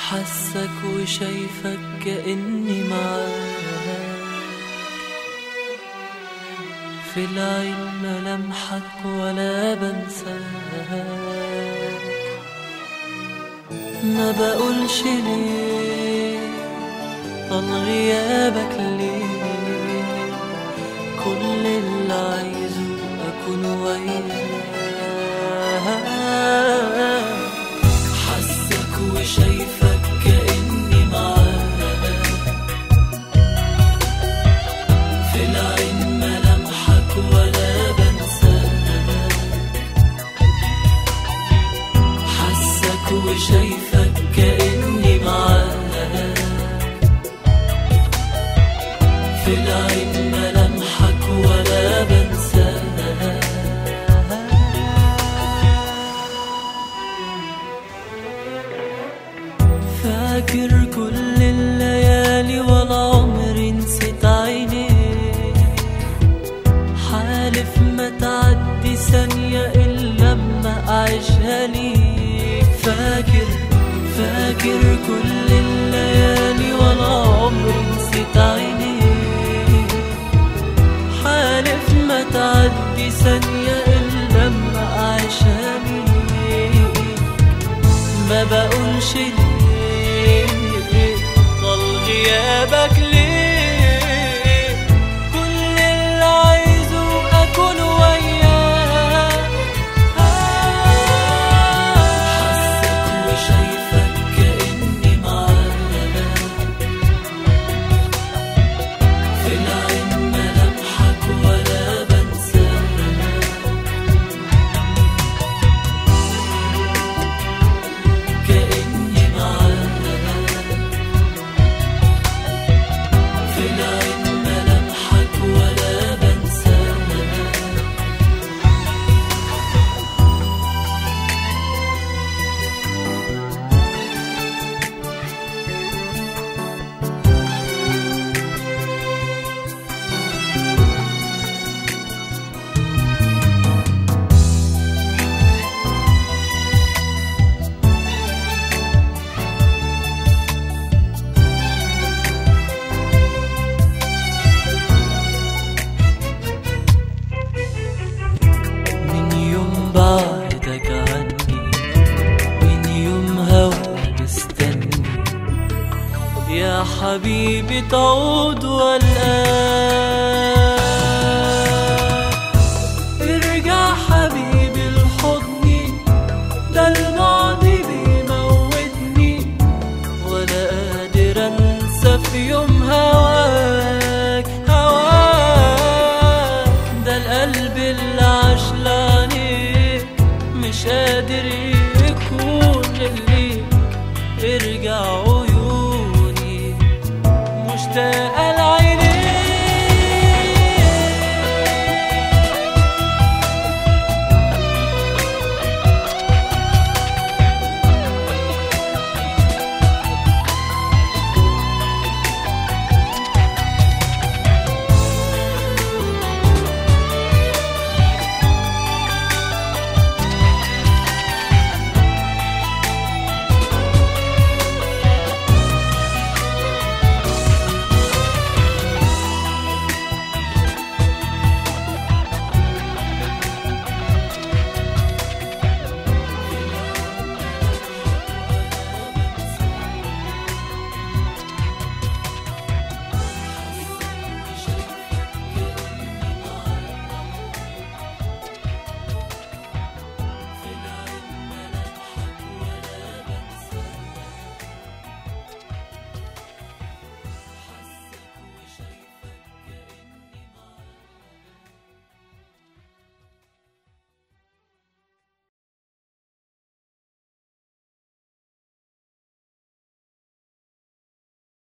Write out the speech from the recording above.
حسك وشايفك كأني معاك في العين ملامحك ولا بنساك ما بقولش ليه طال غيابك ليه كل اللي عايزه أكون وياك حسك وشايفك كأني معاك في العين ملامحك ولا بنساك حسك وشايفك كأني معاك في العين ملامحك ولا بنساك فاكر كل الليالي ولا عمري نسيت عينيك حالف ما تعدي ثانية إلا لما أعيشها ليك فاكر فاكر كل الليالي ولا عمري نسيت عينيك حالف ما تعدي ثانية إلا لما أعيشها ليك ما بقولش ليه طال غيابك ليه كل اللي عايزه أكون وياك حسك وشايفك كأني معاك في العين ملامحك ولا بنساك كأني معاك في العين ملامحك ولا بنساك من يوم بعدك عني من يوم هواك مستني يا حبيبي تعود ولا